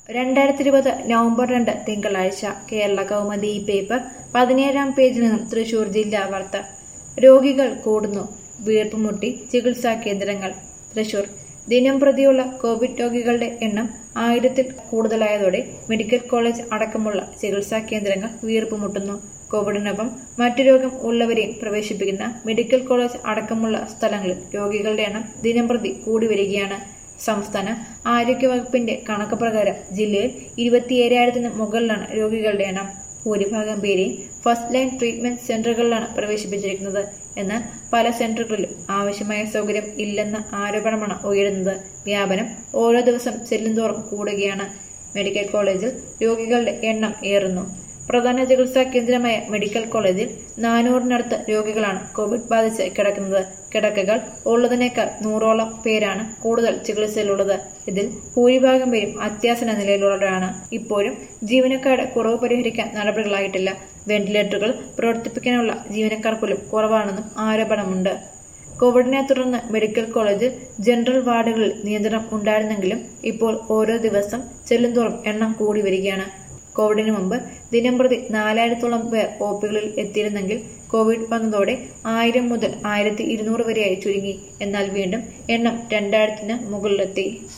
രണ്ടായിരത്തി ഇരുപത് നവംബർ രണ്ട് തിങ്കളാഴ്ച കേരള കൗമുദി ഈ പേപ്പർ പതിനേഴാം പേജിൽ നിന്നും തൃശൂർ ജില്ലാ വാർത്ത രോഗികൾ കൂടുന്നു വീർപ്പുമുട്ടി ചികിത്സാ കേന്ദ്രങ്ങൾ തൃശൂർ ദിനം പ്രതിയുള്ള കോവിഡ് രോഗികളുടെ എണ്ണം ആയിരത്തിൽ കൂടുതലായതോടെ മെഡിക്കൽ കോളേജ് അടക്കമുള്ള ചികിത്സാ കേന്ദ്രങ്ങൾ വീർപ്പുമുട്ടുന്നു കോവിഡിനൊപ്പം മറ്റു രോഗം ഉള്ളവരെയും പ്രവേശിപ്പിക്കുന്ന മെഡിക്കൽ കോളേജ് അടക്കമുള്ള സ്ഥലങ്ങളിൽ രോഗികളുടെ എണ്ണം ദിനംപ്രതി കൂടി വരികയാണ് സംസ്ഥാന ആരോഗ്യവകുപ്പിന്റെ കണക്ക് പ്രകാരം ജില്ലയിൽ ഇരുപത്തിയേഴായിരത്തിന് മുകളിലാണ് രോഗികളുടെ എണ്ണം ഭൂരിഭാഗം പേരെയും ഫസ്റ്റ് ലൈൻ ട്രീറ്റ്മെന്റ് സെന്ററുകളിലാണ് പ്രവേശിപ്പിച്ചിരിക്കുന്നത് എന്നാൽ പല സെന്ററുകളിലും ആവശ്യമായ സൗകര്യം ഇല്ലെന്ന ആരോപണമാണ് ഉയരുന്നത് വ്യാപനം ഓരോ ദിവസം ചെല്ലുന്തോറും കൂടുകയാണ് മെഡിക്കൽ കോളേജിൽ രോഗികളുടെ എണ്ണം ഏറുന്നു പ്രധാന ചികിത്സാ കേന്ദ്രമായ മെഡിക്കൽ കോളേജിൽ നാനൂറിനടുത്ത് രോഗികളാണ് കോവിഡ് ബാധിച്ച് കിടക്കുന്നത് കിടക്കകൾ ഉള്ളതിനേക്കാൾ നൂറോളം പേരാണ് കൂടുതൽ ചികിത്സയിലുള്ളത് ഇതിൽ ഭൂരിഭാഗം പേരും അത്യാസന നിലയിലുള്ളവരാണ് ഇപ്പോഴും ജീവനക്കാരുടെ കുറവ് പരിഹരിക്കാൻ നടപടികളായിട്ടില്ല വെന്റിലേറ്ററുകൾ പ്രവർത്തിപ്പിക്കാനുള്ള ജീവനക്കാർ പോലും കുറവാണെന്നും ആരോപണമുണ്ട് കോവിഡിനെ തുടർന്ന് മെഡിക്കൽ കോളേജിൽ ജനറൽ വാർഡുകളിൽ നിയന്ത്രണം ഉണ്ടായിരുന്നെങ്കിലും ഇപ്പോൾ ഓരോ ദിവസം ചെല്ലുന്തോറും എണ്ണം കൂടി വരികയാണ് കോവിഡിന് മുമ്പ് ദിനംപ്രതി നാലായിരത്തോളം പേർ ഒ പികളിൽ എത്തിയിരുന്നെങ്കിൽ കോവിഡ് വന്നതോടെ ആയിരം മുതൽ ആയിരത്തി ഇരുന്നൂറ് വരെയായി ചുരുങ്ങി എന്നാൽ വീണ്ടും എണ്ണം രണ്ടായിരത്തിന് മുകളിലെത്തി